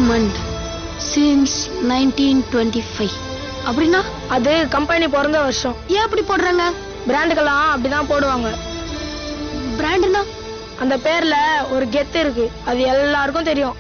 tournament since nineteen twenty five அப்படின்னா அது company பிறந்த வருஷம் ஏன் அப்படி போடுறாங்க பிராண்டுக்கெல்லாம் அப்படிதான் போடுவாங்க பிராண்டுனா அந்த பேர்ல ஒரு கெத்து இருக்கு அது எல்லாருக்கும் தெரியும்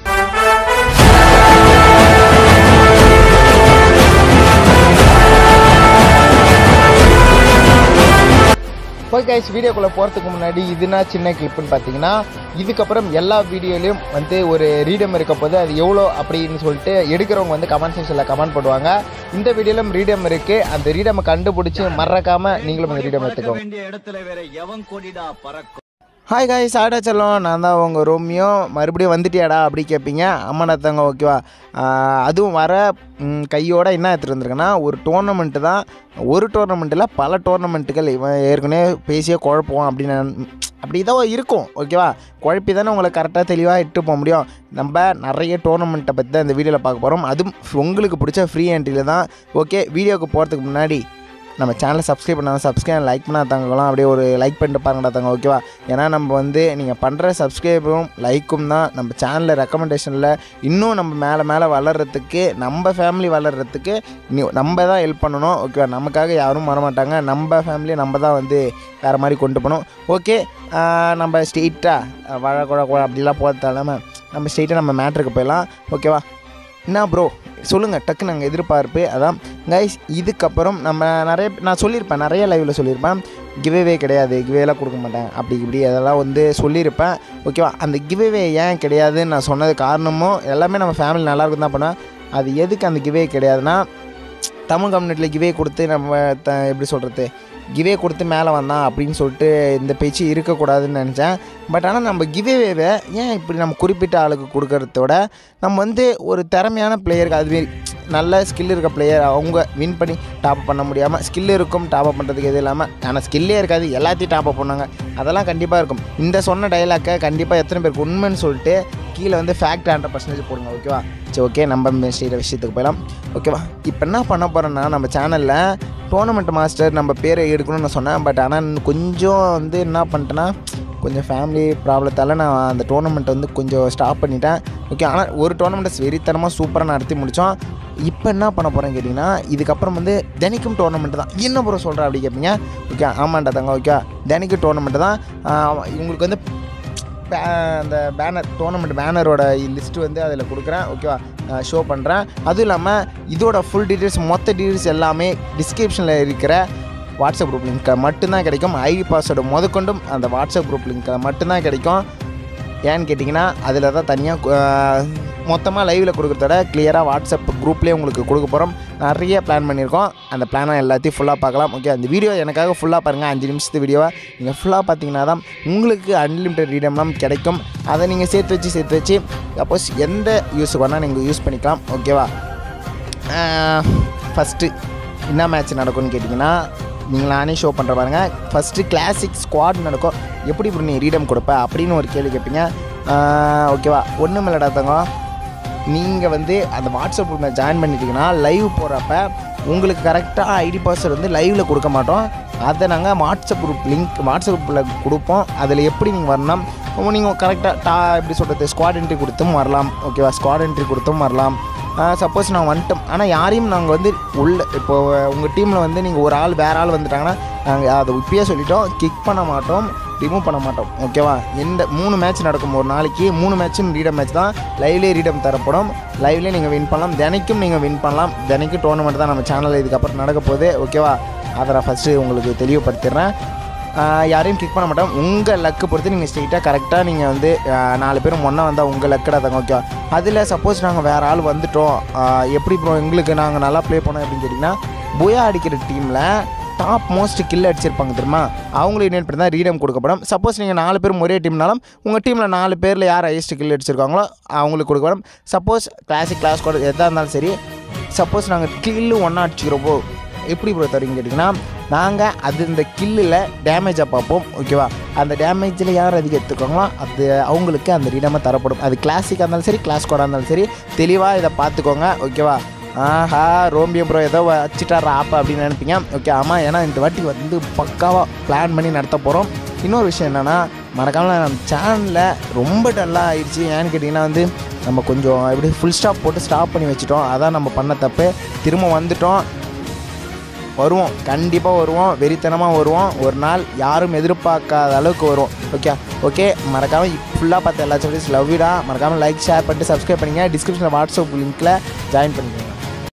ஓகே கைஸ் வீடியோக்குள்ளே போகிறதுக்கு முன்னாடி இதுனா சின்ன கிளிப்புன்னு பார்த்தீங்கன்னா இதுக்கப்புறம் எல்லா வீடியோலையும் வந்து ஒரு ரீடம் இருக்க போது அது எவ்வளோ அப்படின்னு சொல்லிட்டு எடுக்கிறவங்க வந்து கமெண்ட் செக்ஷனில் கமெண்ட் பண்ணுவாங்க இந்த வீடியோலும் ரீடம் இருக்குது அந்த ரீடமை கண்டுபிடிச்சி மறக்காமல் நீங்களும் அந்த ரீடம் எடுத்துக்கோங்க வேண்டிய இடத்துல வேற எவன் கொடிடா பறக்கும் ஹாய் காய்ஸ் ஆடா செல்லம் நான் தான் உங்கள் ரோமியோ மறுபடியும் வந்துட்டியாடா அப்படி கேட்பீங்க அம்மா தாங்க ஓகேவா ஆஹ் அதுவும் வர ம், கையோட என்ன எடுத்துகிட்டு வந்திருக்கேன்னா ஒரு டோர்னமெண்ட்டு தான் ஒரு டோர்னமெண்ட்டில் பல டோர்னமெண்ட்டுகள் இவன் ஏற்கனவே பேசியே குழப்போம் அப்படின்னு நான் அப்படி தான் இருக்கும் ஓகேவா குழப்பி தானே உங்களை கரெக்டாக தெளிவாக இட்டு போக முடியும் நம்ம நிறைய டோர்னமெண்ட்டை பற்றி தான் இந்த வீடியோவில் பார்க்க போகிறோம் அதுவும் உங்களுக்கு பிடிச்ச ஃப்ரீ என்ட்ரியில் தான் ஓகே வீடியோவுக்கு போகிறதுக்கு முன்னாடி நம்ம சேனலை சப்ஸ்கிரைப் பண்ணாமல் சப்ஸ்கிரைப் லைக் பண்ணால் தங்கலாம் அப்படியே ஒரு லைக் பண்ணிட்டு பாருங்கடா தங்க ஓகேவா ஏன்னா நம்ம வந்து நீங்கள் பண்ணுற சப்ஸ்கிரைபும் லைக்கும் தான் நம்ம சேனலில் ரெக்கமெண்டேஷனில் இன்னும் நம்ம மேலே மேலே வளர்கிறதுக்கு நம்ம ஃபேமிலி வளர்கிறதுக்கு நீ நம்ம தான் ஹெல்ப் பண்ணணும் ஓகேவா நமக்காக யாரும் வர மாட்டாங்க நம்ம ஃபேமிலியை நம்ம தான் வந்து வேறு மாதிரி கொண்டு போகணும் ஓகே நம்ம ஸ்ட்ரெயிட்டாக வழ குழ குழ அப்படிலாம் போகிறது இல்லாமல் நம்ம ஸ்ட்ரெயிட்டாக நம்ம மேட்ருக்கு போயிடலாம் ஓகேவா என்ன ப்ரோ சொல்லுங்கள் டக்கு நாங்கள் எதிர்பார்ப்பு அதான் கைஸ் இதுக்கப்புறம் நம்ம நிறைய நான் சொல்லியிருப்பேன் நிறைய லைவில் சொல்லியிருப்பேன் கிவேவே கிடையாது கிவேலாம் கொடுக்க மாட்டேன் அப்படி இப்படி அதெல்லாம் வந்து சொல்லியிருப்பேன் ஓகேவா அந்த கிவேவே ஏன் கிடையாதுன்னு நான் சொன்னது காரணமும் எல்லாமே நம்ம ஃபேமிலி நல்லா இருக்கும் தான் பண்ணுவேன் அது எதுக்கு அந்த கிவே கிடையாதுன்னா தமிழ் கம்யூனிட்டியில் கிவே கொடுத்து நம்ம த எப்படி சொல்கிறது கிவே கொடுத்து மேலே வந்தான் அப்படின்னு சொல்லிட்டு இந்த பேச்சு இருக்கக்கூடாதுன்னு நினச்சேன் பட் ஆனால் நம்ம கிவேவேவை ஏன் இப்படி நம்ம குறிப்பிட்ட ஆளுக்கு கொடுக்கறத விட நம்ம வந்து ஒரு திறமையான பிளேயருக்கு அதுமாரி நல்ல ஸ்கில் இருக்க பிளேயர் அவங்க வின் பண்ணி டாப் பண்ண முடியாமல் ஸ்கில் இருக்கும் டாப் அப் பண்ணுறதுக்கு எதுவும் இல்லாமல் ஆனால் ஸ்கில்லே இருக்காது எல்லாத்தையும் டாப் அப் பண்ணாங்க அதெல்லாம் கண்டிப்பாக இருக்கும் இந்த சொன்ன டைலாக்கை கண்டிப்பாக எத்தனை பேருக்கு உண்மைன்னு சொல்லிட்டு கீழே வந்து ஃபேக்ட் ஹண்ட்ரட் பர்சன்டேஜ் போடுங்க ஓகேவா சரி ஓகே நம்ம செய்கிற விஷயத்துக்கு போயிடலாம் ஓகேவா இப்போ என்ன பண்ண போகிறேன்னா நம்ம சேனலில் டோர்னமெண்ட் மாஸ்டர் நம்ம பேரை எடுக்கணும்னு நான் சொன்னேன் பட் ஆனால் கொஞ்சம் வந்து என்ன பண்ணிட்டேன்னா கொஞ்சம் ஃபேமிலி ப்ராப்ளத்தால் நான் அந்த டோர்னமெண்ட் வந்து கொஞ்சம் ஸ்டாப் பண்ணிட்டேன் ஓகே ஆனால் ஒரு டோர்னமெண்ட்டை வெறித்தனமாக சூப்பராக நடத்தி முடித்தோம் இப்போ என்ன பண்ண போகிறேன்னு கேட்டிங்கன்னா இதுக்கப்புறம் வந்து தினைக்கும் டோர்னமெண்ட் தான் என்ன ப்ரோ சொல்கிறேன் அப்படி கேட்பீங்க ஓகே ஆமாண்டா தங்க ஓகே தினைக்கும் டோர்னமெண்ட் தான் ஆஹ் இவங்களுக்கு வந்து பே- அந்த பேனர் டோர்னமெண்ட் பேனரோட லிஸ்ட்டு வந்து அதில் கொடுக்குறேன் ஓகேவா ஷோ பண்ணுறேன் அதுவும் இல்லாமல் இதோட ஃபுல் டீட்டெயில்ஸ் மொத்த டீட்டெயில்ஸ் எல்லாமே டிஸ்கிரிப்ஷனில் இருக்கிற வாட்ஸ்அப் குரூப் லிங்க்கில் மட்டும்தான் கிடைக்கும் ஐடி பாஸ்வேர்டு முதற்கொண்டும் அந்த வாட்ஸ்அப் குரூப் லிங்க்கில் மட்டும்தான் கிடைக்கும் ஏன்னு கேட்டிங்கன்னா அதில் தான் தனியாக மொத்தமாக லைவில் கொடுக்குறத விட கிளியராக வாட்ஸ்அப் குரூப்லேயே உங்களுக்கு கொடுக்க போகிறோம் நிறைய பிளான் பண்ணியிருக்கோம் அந்த பிளானை எல்லாத்தையும் ஃபுல்லாக பார்க்கலாம் ஓகே அந்த வீடியோ எனக்காக ஃபுல்லாக பாருங்கள் அஞ்சு நிமிஷத்து வீடியோவை நீங்கள் ஃபுல்லாக பார்த்தீங்கன்னா தான் உங்களுக்கு அன்லிமிட்டட் ரீடம்லாம் கிடைக்கும் அதை நீங்கள் சேர்த்து வச்சு சேர்த்து வச்சு சப்போஸ் எந்த யூஸுக்கு வேணால் நீங்கள் யூஸ் பண்ணிக்கலாம் ஓகேவா ஃபஸ்ட்டு என்ன மேட்ச் நடக்கும்னு கேட்டிங்கன்னா நீங்கள் நானே ஷோ பண்ணுற பாருங்க ஃபஸ்ட்டு கிளாசிக் ஸ்குவாட் நடக்கும் எப்படி இப்படி நீ ரீடம் கொடுப்ப அப்படின்னு ஒரு கேள்வி கேட்பீங்க ஆஹ் ஓகேவா ஒன்றும் இல்லைடா தங்கம் நீங்கள் வந்து அந்த வாட்ஸ்அப் குரூப்பில் ஜாயின் பண்ணிட்டீங்கன்னா லைவ் போகிறப்ப உங்களுக்கு கரெக்டாக ஐடி பாஸ்வேர்டு வந்து லைவில் கொடுக்க மாட்டோம் அதை நாங்கள் வாட்ஸ்அப் குரூப் லிங்க் வாட்ஸ்அப் குரூப்பில் கொடுப்போம் அதில் எப்படி நீங்கள் வரணும் நீங்கள் கரெக்டாக டா எப்படி சொல்கிறது ஸ்குவாட் என்ட்ரி கொடுத்தும் வரலாம் ஓகேவா ஸ்குவாட் என்ட்ரி கொடுத்தும் வரலாம் சப்போஸ் நான் வந்துட்டோம் ஆனால் யாரையும் நாங்கள் வந்து உள்ள இப்போ உங்கள் டீமில் வந்து நீங்கள் ஒரு ஆள் வேறு ஆள் வந்துட்டாங்கன்னா நாங்கள் அதை இப்பயே சொல்லிட்டோம் கிக் பண்ண மாட்டோம் ரிமூவ் பண்ண மாட்டோம் ஓகேவா எந்த மூணு மேட்ச் நடக்கும் ஒரு நாளைக்கு மூணு மேட்சும் ரீடம் மேட்ச் தான் லைவ்லேயே ரீடம் தரப்படும் லைவ்லேயே நீங்கள் வின் பண்ணலாம் தினைக்கும் நீங்கள் வின் பண்ணலாம் தினைக்கும் டோர்னமெண்ட் தான் நம்ம சேனலில் இதுக்கப்புறம் நடக்க போகுது ஓகேவா அதை நான் ஃபஸ்ட்டு உங்களுக்கு தெளிவுபடுத்திடுறேன் ஆஹ் யாரையும் கிளிக் பண்ண மாட்டோம் உங்கள் லக்கு பொறுத்து நீங்கள் ஸ்ட்ரெயிட்டாக கரெக்டாக நீங்கள் வந்து ஆஹ் நாலு பேரும் ஒன்றா வந்தால் உங்கள் லக்கடா தாங்க ஓகே அதில் சப்போஸ் நாங்கள் வேறு ஆள் வந்துட்டோம் ஆஹ் எப்படி ப்ரோ எங்களுக்கு நாங்கள் நல்லா ப்ளே பண்ணோம் அப்படின்னு கேட்டிங்கன்னா புயா அடிக்கிற டீமில் டாப் மோஸ்ட் கில் அடிச்சிருப்பாங்க தெரியுமா அவங்களுக்கு இன்வைட் பண்ணி தான் ரீடம் கொடுக்கப்படும் சப்போஸ் நீங்கள் நாலு பேரும் ஒரே டீம்னாலும் உங்கள் டீமில் நாலு பேரில் யார் ஹையஸ்ட் கில் அடிச்சிருக்காங்களோ அவங்களுக்கு கொடுக்கப்படும் சப்போஸ் கிளாசிக் கிளாஸ் கூட எதாக இருந்தாலும் சரி சப்போஸ் நாங்கள் கில்லு ஒன்றா அடிச்சுக்கிறப்போ எப்படி ப்ரோ தருவீங்க கேட்டிங்கன்னா நாங்கள் அது இந்த கில்லில் டேமேஜாக பார்ப்போம் ஓகேவா அந்த டேமேஜில் யார் அதிகம் எடுத்துக்காங்களோ அது அவங்களுக்கு அந்த ரீடமாக தரப்படும் அது கிளாசிக்காக இருந்தாலும் சரி கிளாஸ் கோடாக இருந்தாலும் சரி தெளிவாக இதை பார்த்துக்கோங்க ஓகேவா ஆஹா ரோம்பியோ ப்ரோ ஏதோ வச்சுட்டாரா ஆப்பா அப்படின்னு நினைப்பீங்க ஓகே ஆமாம் ஏன்னா இந்த வாட்டி வந்து பக்காவாக பிளான் பண்ணி நடத்த போகிறோம் இன்னொரு விஷயம் என்னென்னா மறக்காமல் நம்ம சேனலில் ரொம்ப டல்லாக ஆயிடுச்சு ஏன்னு கேட்டிங்கன்னா வந்து நம்ம கொஞ்சம் எப்படி ஃபுல் ஸ்டாப் போட்டு ஸ்டாப் பண்ணி வச்சுட்டோம் அதான் நம்ம பண்ண தப்பு திரும்ப வந்துட்டோம் வருவோம் கண்டிப்பாக வருவோம் வெறித்தனமாக வருவோம் ஒரு நாள் யாரும் எதிர்பார்க்காத அளவுக்கு வருவோம் ஓகே ஓகே மறக்காமல் ஃபுல்லாக பார்த்த எல்லா சப்ஜெக்ட்ஸ் லவ்விடா மறக்காமல் லைக் ஷேர் பண்ணிட்டு சப்ஸ்கிரைப் பண்ணிங்க டிஸ்கிரிப்ஷனில் வாட்ஸ்அப் லிங்க்கில் ஜாயின் பண்ணிக்கோங்க